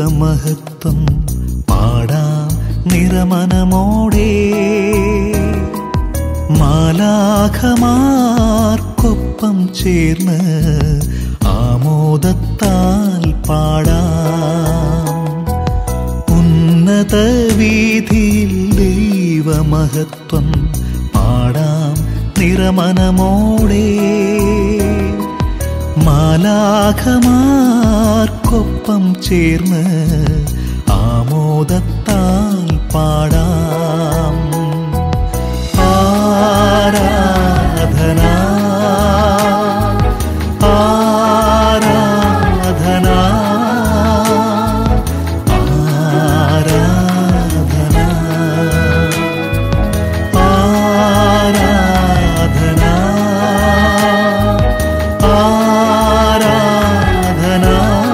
ദൈവമഹത്വം പാടാം നിറമനമോടെ മാലാഖമാർക്കൊപ്പം ചേർന്ന് ആമോദത്താൽ പാടാം ഉന്നത വീതിയിൽ ദൈവമഹത്വം പാടാം നിറമനമോടെ മാലാഖമാർക്കൊപ്പം ചേർന്ന് ആമോദത്താൽ പാടാം ആരാധന ആരാധന ആരാധന ആരാധന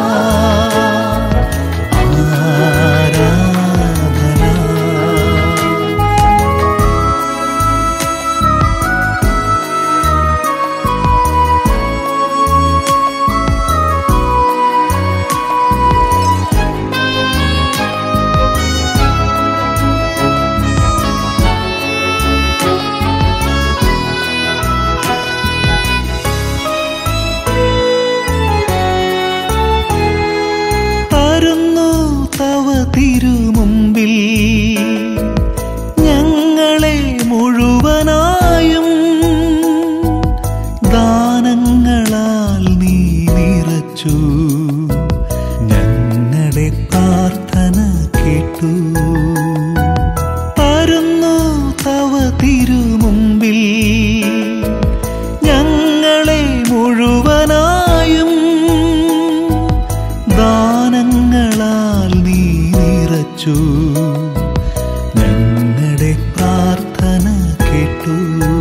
ആരാധന തരുന്നു തവ തിരുമുമ്പിൽ ഞങ്ങളെ മുഴുവനായും ദാനങ്ങളാൽ നീ നിറച്ചു ഞങ്ങളുടെ പ്രാർത്ഥന കേട്ടു തരുന്നു തവ തിരുമുമ്പിൽ ഞങ്ങളെ മുഴുവനായും ദാനങ്ങളാൽ നീ നിറച്ചു ഞങ്ങളുടെ പ്രാർത്ഥന കേട്ടു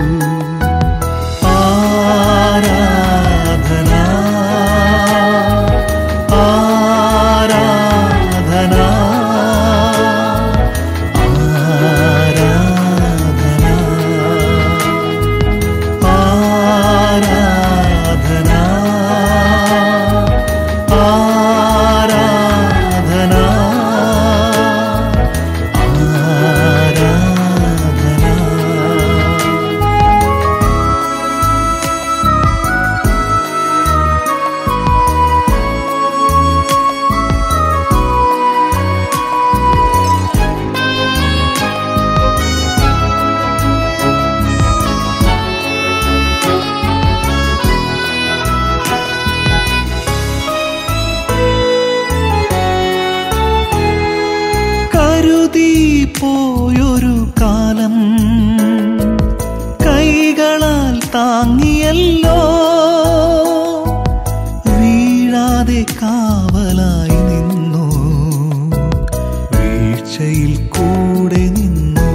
ആരാധന ആരാധന ആരാധന ആരാധന ആരാധന കരുതി പോയൊരു കാലം കൈകളാൽ താങ്ങിയല്ലോ വീഴാതെ കാവലായി നിന്നു വീഴ്ചയിൽ കൂടെ നിന്നു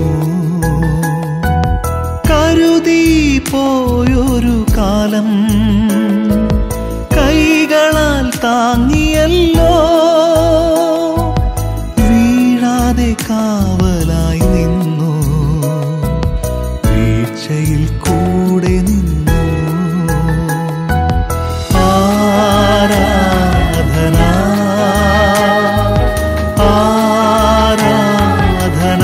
കരുതി പോയൊരു കാലം കൈകളാൽ താങ്ങിയല്ലോ വീഴാതെ കാവലായി നിന്നു വീഴ്ചയിൽ കൂടെ നിന്നു ആരാധന ആരാധന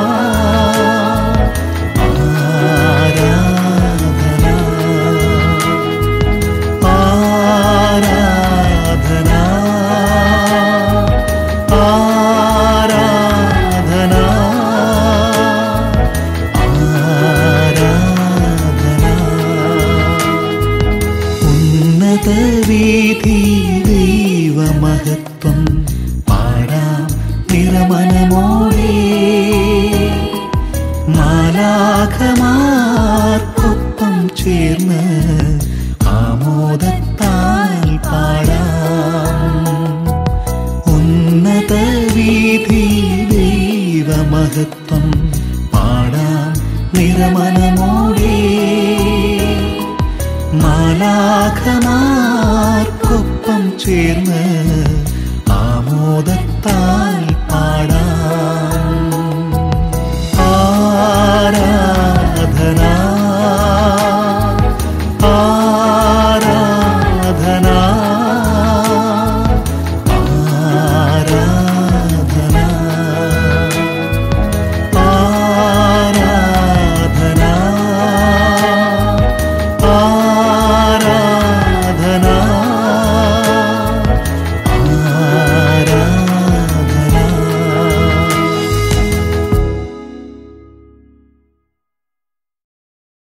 ആരാധന ആരാധന ആരാധന ഉന്നത വീതി ദൈവമഹത്വം പാടാം നിറമനമോടെ മാലാഖമാർക്കൊപ്പം ചേർന്ന് ആമോദത്താൽ പാടാം ഉന്നത വീതി ദൈവമഹത്വം പാടാം നിറമനമോടെ മാലാഖമാർക്കൊപ്പം ചേർന്ന്